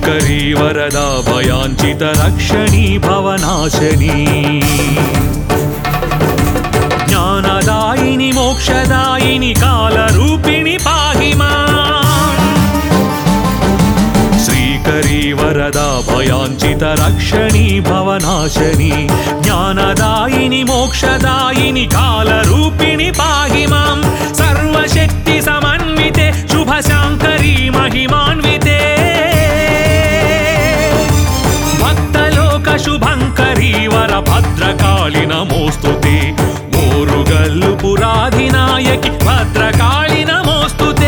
శ్రీకరీ వరదా భయాంచిత రక్షణీ భవనాశనీ జ్ఞానదాయిని మోక్షదాయిని కాలరూపిణి పాహి మాం శ్రీకరీ వరదా భయాంచిత రక్షణీ భవనాశని జ్ఞానదాయిని మోక్షదాయిని కాలరూపిణి పాహి మాం సర్వశక్తి సమన్వితే శుభశాంకరీ మహిమాన్వితే భక్తలోక శుభంకరీ వర భద్రకాళి నమోస్తుతే మోరుగల్లు పురాధినాయకి భద్రకాళి నమోస్తుతే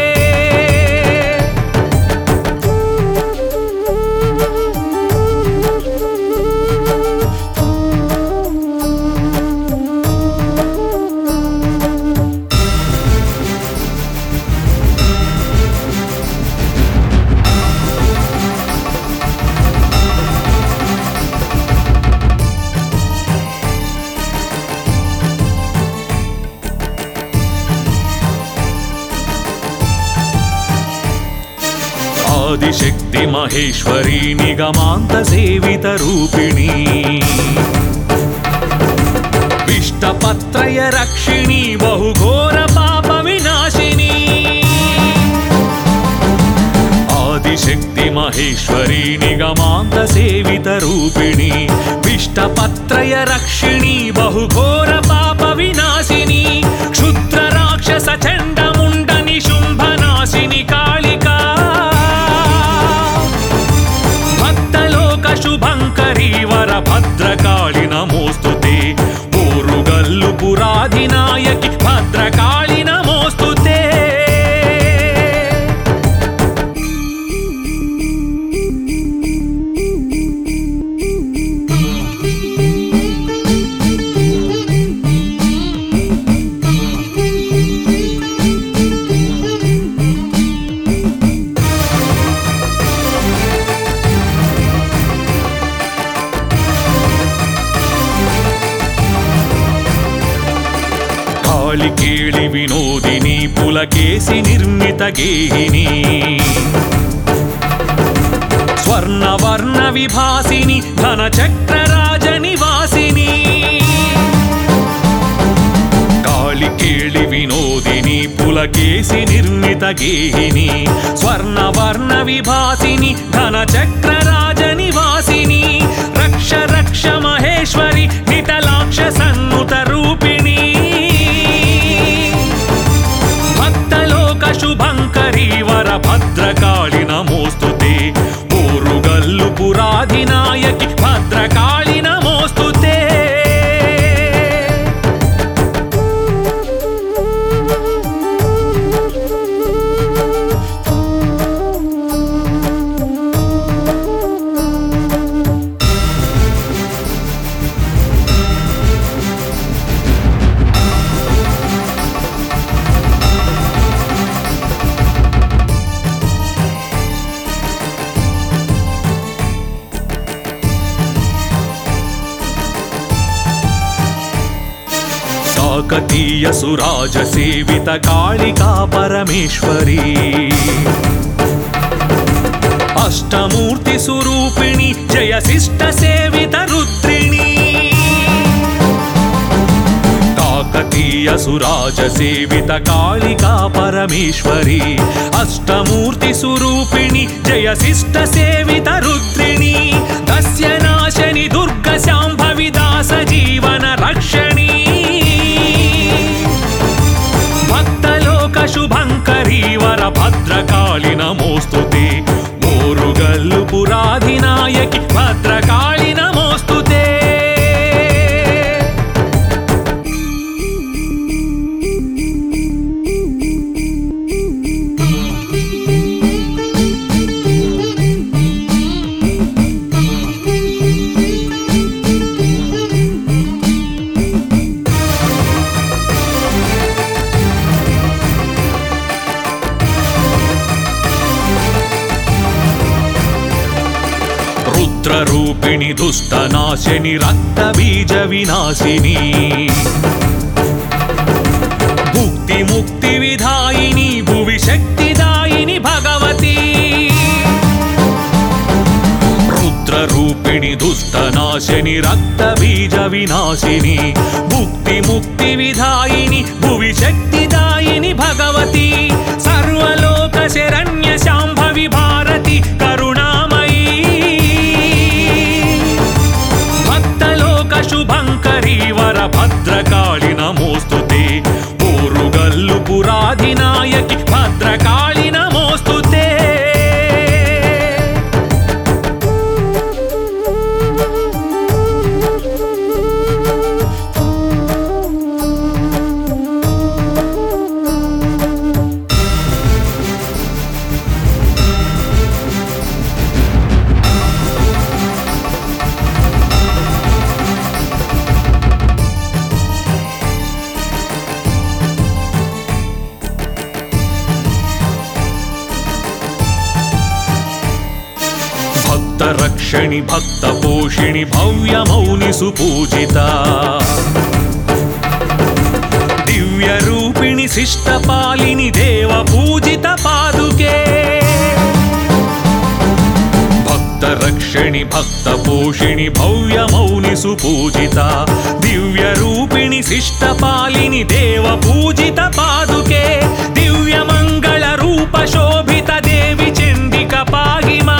ఆదిశక్తి మహేశ్వరి నిగమాంత సేవిత రూపిణి విష్టపత్రయ రక్షిణి బహుఘోర పాప వినాశిని ఆదిశక్తి మహేశ్వరి నిగమాంత సేవిత రూపిణి విష్టపత్రయ రక్షిణి బహుఘోర పాప వినాశిని క్షుద్ర రాక్షస చండముండ నిశుంభనాశిని కాళికా భక్తలోక శుభంకరీ వర భద్రకాళి నమోస్తుతే ఊరుగల్లు పురాధినాయకి భద్రకాళి నమోస్తుతే కాళికేళి వినోదిని పులకేసి నిర్మిత గేహిని స్వర్ణవర్ణ విభాసిని ఘన చక్రరాజ నివాసిని కాళికేళి వినోదిని పులకేసి నిర్మిత గేహిని స్వర్ణవర్ణ విభాసిని ఘన చక్రరాజ నివాసిని రక్ష రక్ష మహేశ్వరి నితలాక్ష సన్నుత రూపిణి భక్తలోక శుభంకరీ వర భద్రకాళి నమోస్తుతే ఊరుగల్లు పురాధినాయకి భద్రకాళి నమోస్తుతే కాకతీయ సురాజ సేవిత కాళికా పరమేశ్వరి అష్టమూర్తి స్వరూపిణి జయ శిష్ట సేవిత రుద్రిణి కాకతీయ సురాజ సేవిత కాళికా పరమేశ్వరి అష్టమూర్తి స్వరూపిణి జయ శిష్ట సేవిత రుద్రిణి దస్య నాశని దుర్గ శాంభవి దాస జీవన రక్షణి భక్తలోక శుభంకరీ వర భద్రకాళి నమోస్తుతే మోరుగల్లు పురాధినాయకి భద్రకాళి నమోస్తుతే రుద్రరూపిణి దుష్టనాశిని రక్తబీజ వినాశిని భుక్తి ముక్తి విధాయిని భువి శక్తిదాయిని భగవతి దుష్టనాశని రక్త బీజ వినాశిని భుక్తి ముక్తి విధాయిని భువి శక్తిదాయిని భగవతి సర్వలోక శరణ్య శాంభవి భారతి కరుణామయీ భక్తలోక శుభంకరీ వర భద్రకాళి నమోస్తుతే ఊరుగల్లు పురాధినాయకి భద్రకాళి నమోస్తుతే భక్త రక్షణి భక్త పోషిణి భవ్య మౌని సుపూజిత దివ్య రూపిణి శిష్ట పాలిని దేవ పూజిత పాదుకే భక్త రక్షణి భక్త పోషిణి భవ్య మౌని సుపూజిత దివ్య రూపిణి శిష్ట పాలిని దేవ పూజిత పాదుకే దివ్య మంగళ రూప శోభిత దేవి చండిక పాగిమా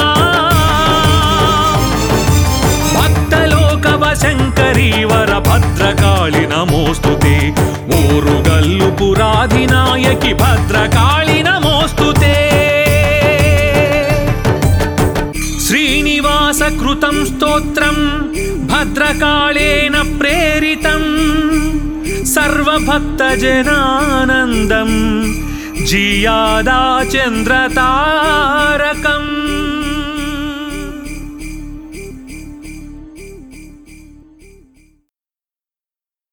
భక్తలోకవ శంకరీ వర భద్రకాళి నమోస్తుతే ఊరుగల్లు పురాధినాయకి భద్రకాళి నమోస్తుతే శ్రీనివాస కృతం స్తోత్రం భద్రకాళేన ప్రేరితం సర్వభక్త జనానందం జియాదా చంద్రతారకం